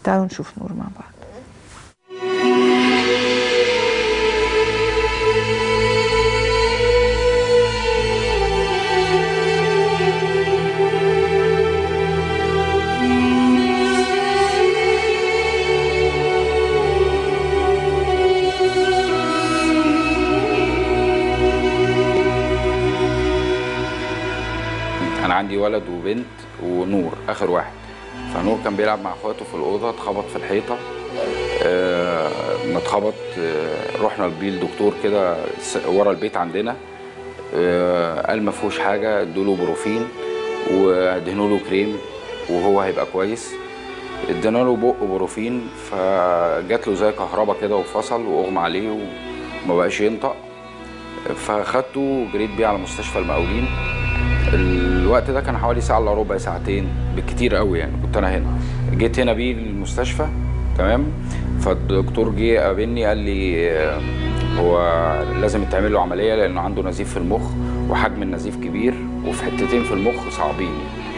تعالوا نشوف نور مع بعض انا عندي ولد وبنت ونور اخر واحد فنور كان بيلعب مع اخواته في الاوضه اتخبط في الحيطه آه، ما اتخبط آه، رحنا بيه الدكتور كده س- ورا البيت عندنا آه، قال ما فيهوش حاجه ادوا له بروفين ودهنوا له كريم وهو هيبقى كويس ادينا له بق بروفين فجات له زي كهربا كده وفصل واغمى عليه وما بقاش ينطق فاخدته جريت بيه على مستشفى المقاولين الوقت ده كان حوالي ساعه الا ربع ساعتين بالكتير قوي يعني كنت انا هنا جيت هنا بيه المستشفى تمام فالدكتور جه قابلني قال لي آه، هو لازم يتعمل له عمليه لانه عنده نزيف في المخ وحجم النزيف كبير وفي حتتين في المخ صعبين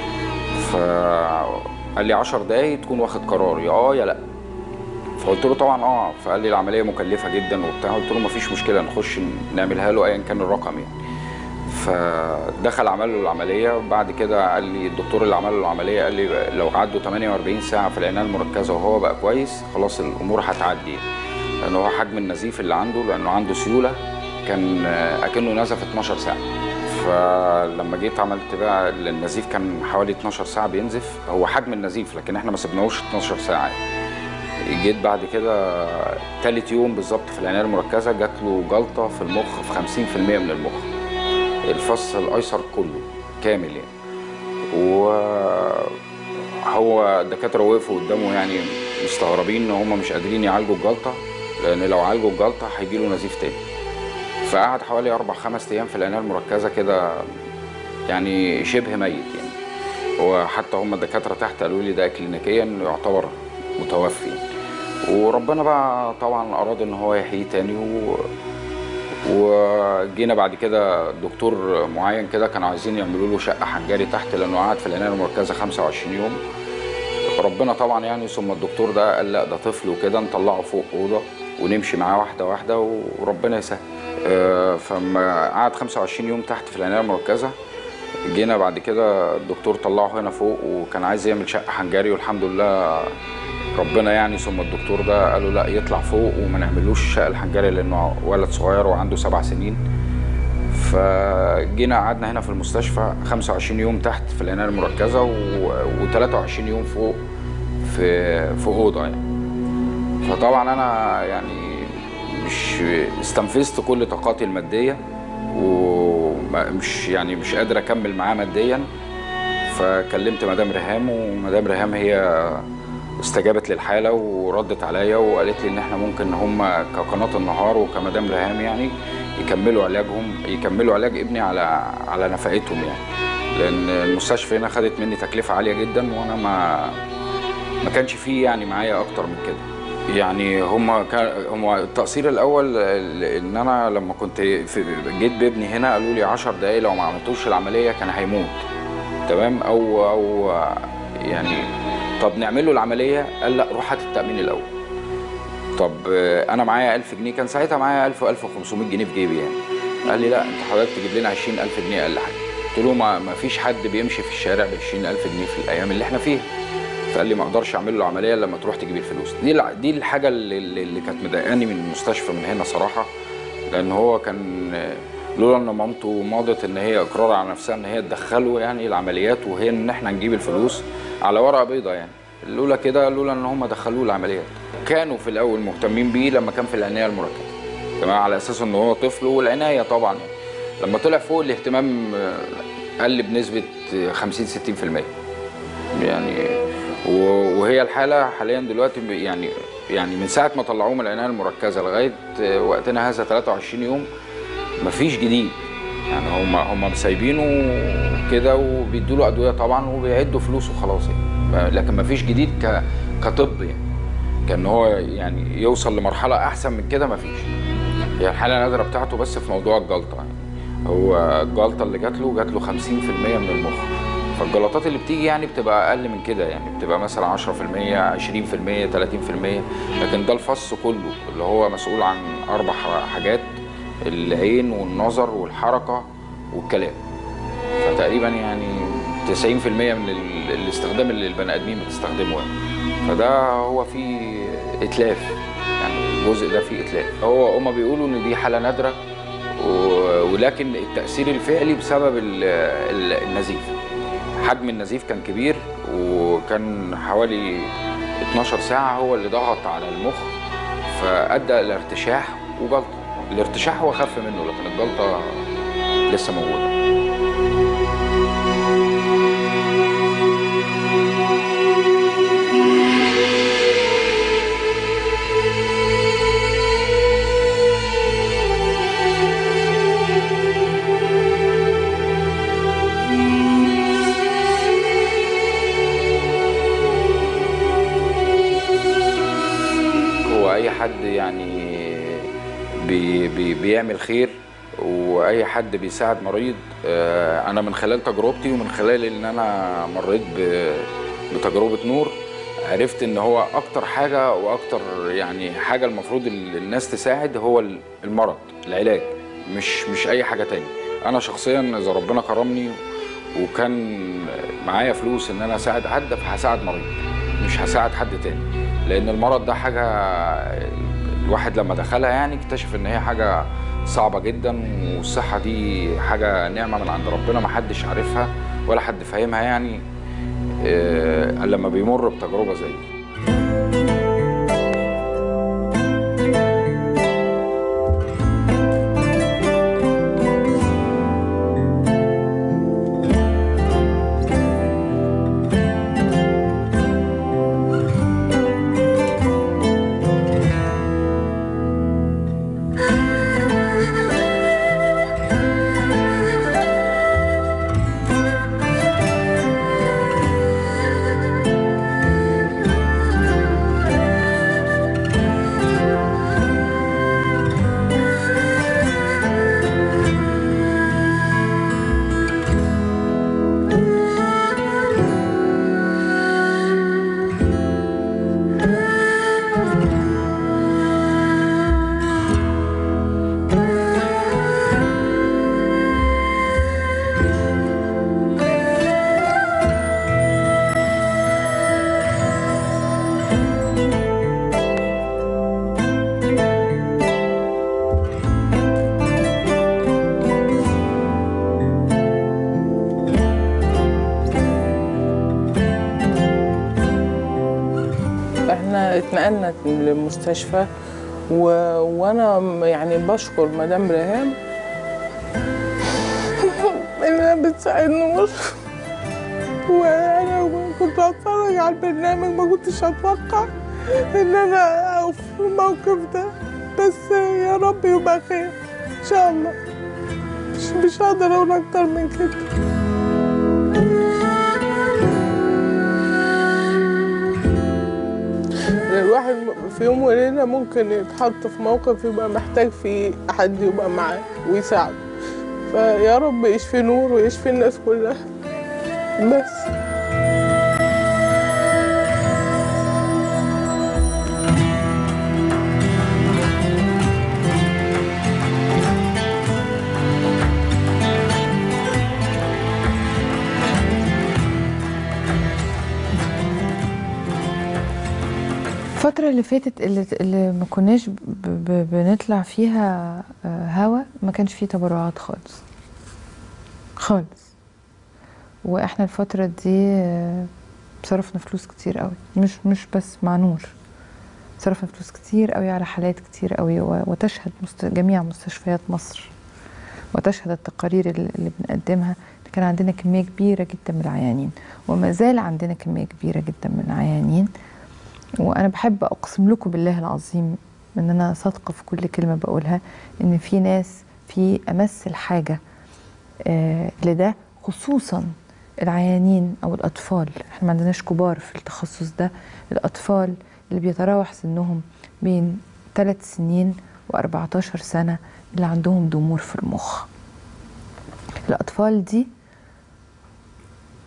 فقال لي 10 دقايق تكون واخد قرار يا اه يا لا فقلت له طبعا اه فقال لي العمليه مكلفه جدا وبتاع قلت له مفيش مشكله نخش نعملها له ايا كان الرقم يعني فدخل عمل له العمليه بعد كده قال لي الدكتور اللي عمل له العمليه قال لي لو عدوا 48 ساعه في العنايه المركزه وهو بقى كويس خلاص الامور هتعدي لان هو حجم النزيف اللي عنده لانه عنده سيوله كان آه، اكنه نزف 12 ساعه فلما جيت عملت بقى النزيف كان حوالي 12 ساعه بينزف هو حجم النزيف لكن احنا ما سبناهوش 12 ساعه جيت بعد كده تالت يوم بالظبط في العنايه المركزه جات له جلطه في المخ في 50% من المخ الفص الايسر كله كامل يعني وهو الدكاتره وقفوا قدامه يعني مستغربين ان هم مش قادرين يعالجوا الجلطه لان لو عالجوا الجلطه هيجي له نزيف تاني فقعد حوالي اربع خمس ايام في العنايه المركزه كده يعني شبه ميت يعني هو حتى هم الدكاتره تحت قالوا لي ده كلينيكيا يعتبر متوفي وربنا بقى طبعا اراد ان هو يحييه تاني و... وجينا بعد كده دكتور معين كده كانوا عايزين يعملوا له شقه حنجري تحت لانه قعد في العنايه المركزه 25 يوم ربنا طبعا يعني ثم الدكتور ده قال لا ده طفل وكده نطلعه فوق اوضه ونمشي معاه واحده واحده وربنا يسهل آه، فما قعد 25 يوم تحت في العنايه المركزه جينا بعد كده الدكتور طلعه هنا فوق وكان عايز يعمل شقه حنجري والحمد لله ربنا يعني ثم الدكتور ده قالوا لا يطلع فوق وما نعملوش الشقه الحنجري لانه ولد صغير وعنده سبع سنين فجينا قعدنا هنا في المستشفى 25 يوم تحت في العنايه المركزه و23 يوم فوق في في اوضه يعني فطبعا انا يعني مش استنفذت كل طاقاتي الماديه ومش يعني مش قادر اكمل معاه ماديا فكلمت مدام ريهام ومدام ريهام هي استجابت للحاله وردت عليا وقالت لي ان احنا ممكن هم كقناه النهار وكمدام ريهام يعني يكملوا علاجهم يكملوا علاج ابني على على نفقتهم يعني لان المستشفى هنا خدت مني تكلفه عاليه جدا وانا ما ما كانش فيه يعني معايا اكتر من كده يعني هم كان هم التقصير الاول ان انا لما كنت في جيت بابني هنا قالوا لي 10 دقايق لو ما عملتوش العمليه كان هيموت تمام او او يعني طب نعمل له العمليه قال لا روح هات التامين الاول طب آه، انا معايا 1000 جنيه كان ساعتها معايا 1000 1500 جنيه في جيبي يعني قال لي لا انت حضرتك تجيب لنا 20000 جنيه اقل حاجه قلت له ما, ما فيش حد بيمشي في الشارع ب 20000 جنيه في الايام اللي احنا فيها فقال لي ما اقدرش اعمل له عمليه الا لما تروح تجيب الفلوس دي الع- دي الحاجه اللي, اللي اللي كانت مضايقاني من المستشفى من هنا صراحه لان هو كان آه، لولا ان مامته ماضت ان هي اقرار على نفسها ان هي تدخله يعني العمليات وهي ان احنا نجيب الفلوس على ورقه بيضاء يعني لولا كده لولا ان هم دخلوه العمليات كانوا في الاول مهتمين بيه لما كان في العنايه المركزه تمام على اساس ان هو طفل والعنايه طبعا يعني لما طلع فوق الاهتمام آه، قل بنسبه آه، 50 60% يعني و- وهي الحاله حاليا دلوقتي ب- يعني يعني من ساعه ما طلعوه من العنايه المركزه لغايه آه، وقتنا هذا 23 يوم مفيش جديد يعني هم هم سايبينه كده وبيدوا له ادويه طبعا وبيعدوا فلوس وخلاص يعني لكن مفيش جديد ك كطب يعني كان هو يعني يوصل لمرحله احسن من كده مفيش هي الحاله النادره بتاعته بس في موضوع الجلطه يعني هو الجلطه اللي جات له جات له 50% من المخ فالجلطات اللي بتيجي يعني بتبقى اقل من كده يعني بتبقى مثلا 10% 20% 30% لكن ده الفص كله اللي هو مسؤول عن اربع حاجات العين والنظر والحركه والكلام فتقريبا يعني 90% من ال- الاستخدام اللي البني ادمين بتستخدمه يعني فده هو فيه اتلاف يعني الجزء ده فيه اتلاف هو هما بيقولوا ان دي حاله نادره و- ولكن التاثير الفعلي بسبب ال- ال- النزيف حجم النزيف كان كبير وكان حوالي 12 ساعه هو اللي ضغط على المخ فادى الى ارتشاح وجلطه الارتشاح هو خف منه لكن الجلطه لسه موجوده هو اي حد يعني بي بي بيعمل خير واي حد بيساعد مريض آه، انا من خلال تجربتي ومن خلال ان انا مريت ب- بتجربه نور عرفت ان هو اكتر حاجه واكتر يعني حاجه المفروض ال- الناس تساعد هو ال- المرض العلاج مش مش اي حاجه تاني انا شخصيا اذا ربنا كرمني وكان معايا فلوس ان انا اساعد حد فهساعد مريض مش هساعد حد تاني لان المرض ده حاجه الواحد لما دخلها يعني اكتشف ان هي حاجه صعبه جدا والصحه دي حاجه نعمه من عند ربنا ما حدش عارفها ولا حد فاهمها يعني آه، الا لما بيمر بتجربه زي دي احنا اتنقلنا للمستشفى و... وانا م- يعني بشكر مدام ريهام انها بتساعد نور وانا كنت بتفرج على البرنامج ما كنتش اتوقع ان انا اقف في الموقف ده بس يا رب يبقى خير ان شاء الله مش, مش هقدر اقول اكتر من كده الواحد في يوم وليلة ممكن يتحط في موقف يبقى محتاج فيه حد يبقى معاه ويساعده فيا رب يشفي نور ويشفي الناس كلها بس الفترة اللي فاتت اللي, اللي ما كناش ب- ب- بنطلع فيها آه، هوا ما كانش فيه تبرعات خالص خالص واحنا الفترة دي آه، صرفنا فلوس كتير قوي مش مش بس مع نور صرفنا فلوس كتير قوي على حالات كتير قوي و- وتشهد مست... جميع مستشفيات مصر وتشهد التقارير اللي اللي بنقدمها إن كان عندنا كمية كبيرة جدا من العيانين وما زال عندنا كمية كبيرة جدا من العيانين وانا بحب اقسم لكم بالله العظيم ان انا صادقه في كل كلمه بقولها ان في ناس في امس الحاجه آه لده خصوصا العيانين او الاطفال احنا ما عندناش كبار في التخصص ده الاطفال اللي بيتراوح سنهم بين 3 سنين و14 سنه اللي عندهم ضمور في المخ الاطفال دي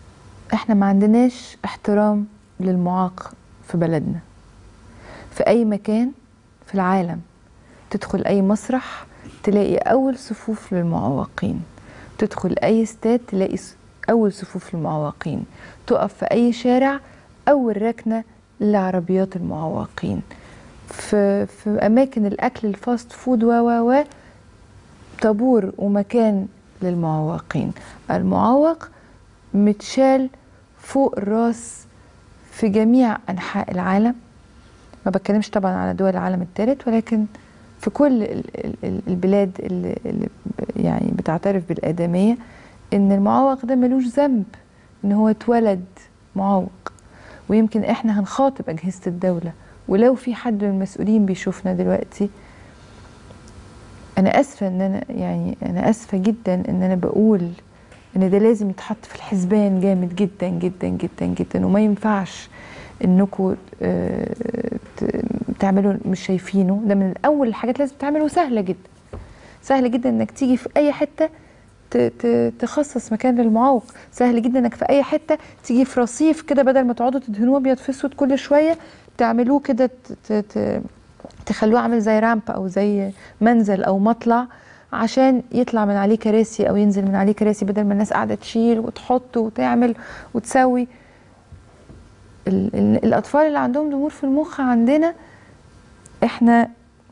احنا ما عندناش احترام للمعاق في بلدنا في اي مكان في العالم تدخل اي مسرح تلاقي اول صفوف للمعوقين تدخل اي استاد تلاقي س- اول صفوف للمعوقين تقف في اي شارع اول ركنه لعربيات المعوقين في في اماكن الاكل الفاست فود و و و طابور ومكان للمعوقين المعوق متشال فوق الراس في جميع انحاء العالم ما بتكلمش طبعا على دول العالم الثالث ولكن في كل ال- ال- ال- البلاد اللي, اللي ب- يعني بتعترف بالآدمية إن المعوق ده ملوش ذنب إن هو اتولد معوق ويمكن إحنا هنخاطب أجهزة الدولة ولو في حد من المسؤولين بيشوفنا دلوقتي أنا آسفة إن أنا يعني أنا آسفة جدا إن أنا بقول إن ده لازم يتحط في الحسبان جامد جدا جدا جدا جدا وما ينفعش انكم تعملوا مش شايفينه ده من اول الحاجات اللي لازم تعمله سهله جدا سهل جدا انك تيجي في اي حته ت- ت- تخصص مكان للمعوق سهل جدا انك في اي حته تيجي في رصيف كده بدل ما تقعدوا تدهنوه ابيض في اسود كل شويه تعملوه كده ت- ت- ت- تخلوه عامل زي رامب او زي منزل او مطلع عشان يطلع من عليه كراسي او ينزل من عليه كراسي بدل ما الناس قاعده تشيل وتحط وتعمل وتسوي ال- ال- الاطفال اللي عندهم ضمور في المخ عندنا احنا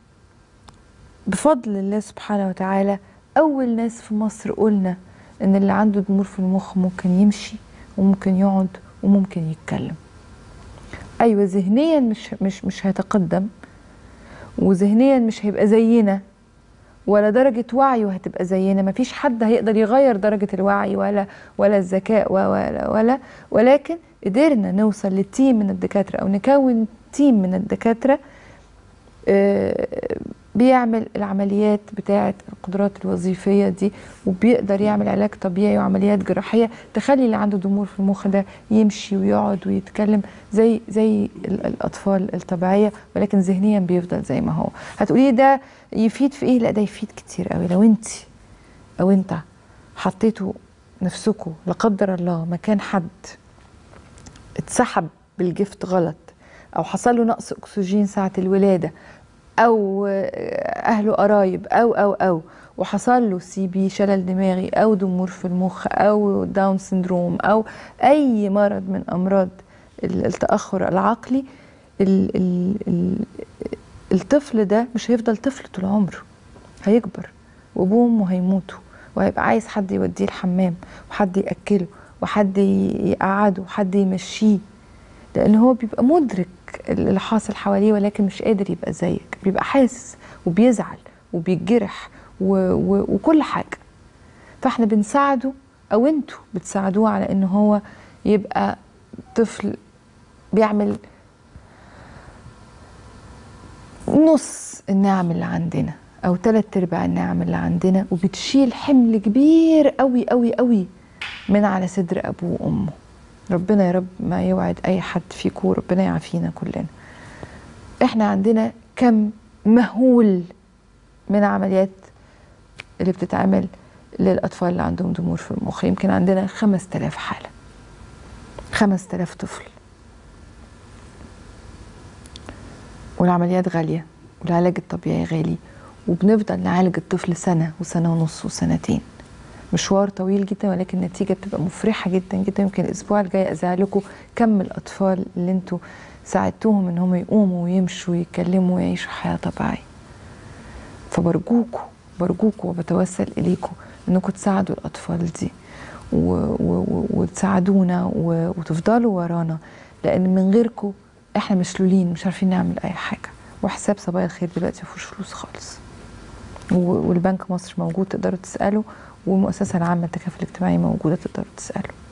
بفضل الله سبحانه وتعالى اول ناس في مصر قلنا ان اللي عنده ضمور في المخ ممكن يمشي وممكن يقعد وممكن يتكلم ايوه ذهنيا مش مش مش هيتقدم وذهنيا مش هيبقى زينا ولا درجة وعيه هتبقى زينا مفيش حد هيقدر يغير درجة الوعي ولا ولا الذكاء و- ولا ولا ولكن قدرنا نوصل لتيم من الدكاترة أو نكون تيم من الدكاترة آه، بيعمل العمليات بتاعة القدرات الوظيفية دي وبيقدر يعمل علاج طبيعي وعمليات جراحية تخلي اللي عنده ضمور في المخ ده يمشي ويقعد ويتكلم زي زي ال- الأطفال الطبيعية ولكن ذهنيا بيفضل زي ما هو هتقولي ده يفيد في ايه لا ده يفيد كتير قوي لو انت او انت حطيتوا نفسكم لا قدر الله مكان حد اتسحب بالجفت غلط او حصل له نقص اكسجين ساعه الولاده او اهله قرايب او او او وحصل له سي بي شلل دماغي او ضمور في المخ او داون سندروم او اي مرض من امراض ال- التاخر العقلي ال ال ال الطفل ده مش هيفضل طفل طول عمره هيكبر وابوه وامه هيموتوا وهيبقى عايز حد يوديه الحمام وحد ياكله وحد ي- يقعده وحد يمشيه لان هو بيبقى مدرك اللي حاصل حواليه ولكن مش قادر يبقى زيك بيبقى حاسس وبيزعل وبيتجرح و... و... وكل حاجه فاحنا بنساعده او انتوا بتساعدوه على ان هو يبقى طفل بيعمل نص النعم اللي عندنا او تلات ارباع النعم اللي عندنا وبتشيل حمل كبير قوي قوي قوي من على صدر ابوه وامه ربنا يا رب ما يوعد اي حد فيكم ربنا يعافينا كلنا احنا عندنا كم مهول من عمليات اللي بتتعمل للاطفال اللي عندهم ضمور في المخ يمكن عندنا 5000 حاله 5000 طفل والعمليات غاليه والعلاج الطبيعي غالي وبنفضل نعالج الطفل سنه وسنه ونص وسنتين مشوار طويل جدا ولكن النتيجه بتبقى مفرحه جدا جدا يمكن الاسبوع الجاي اذاع لكم كم الاطفال اللي انتوا ساعدتوهم ان هم يقوموا ويمشوا ويتكلموا ويعيشوا حياه طبيعيه فبرجوكوا برجوكوا وبتوسل اليكم انكم تساعدوا الاطفال دي و- و- و- وتساعدونا و- وتفضلوا ورانا لان من غيركم احنا مشلولين مش عارفين نعمل اي حاجه وحساب صبايا الخير دلوقتي ما فيهوش فلوس خالص و- والبنك مصر موجود تقدروا تسالوا والمؤسسه العامه للتكافل الاجتماعي موجوده تقدروا تسالوا